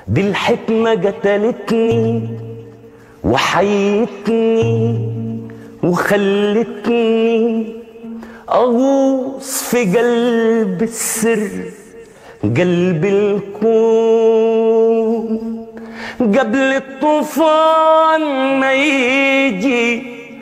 دي الحكمة قتلتني وحيتني وخلتني أغوص في قلب السر قلب الكون قبل الطوفان ما يجي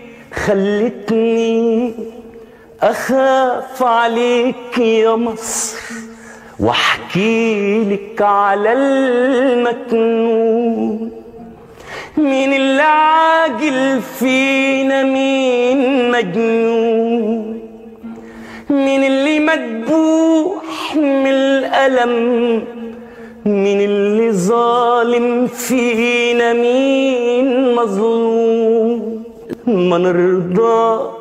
خلتني أخاف عليك يا مصر واحكي لك على المكنون مين اللي عاقل فينا مين مجنون مين اللي مدبوح من الألم مين اللي ظالم فينا مين مظلوم ما نرضى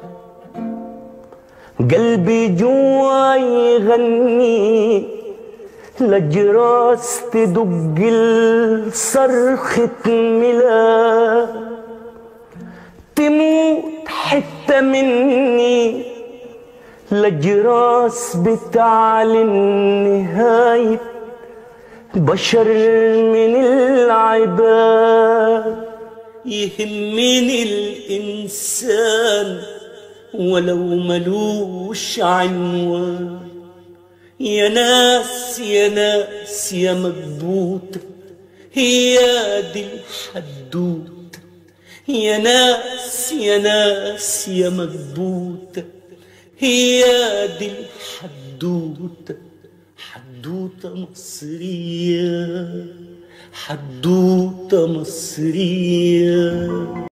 قلبي جوا يغني لجراس تدق الصرخة ملا تموت حتة مني لجراس بتعلن نهاية بشر من العباد يهمني الإنسان ولو ملوش عنوان يا ناس يا ناس يا مكبوتة هي دي الحدوتة يا ناس يا ناس يا مكبوتة هي دي الحدوتة حدوتة مصرية حدوتة مصرية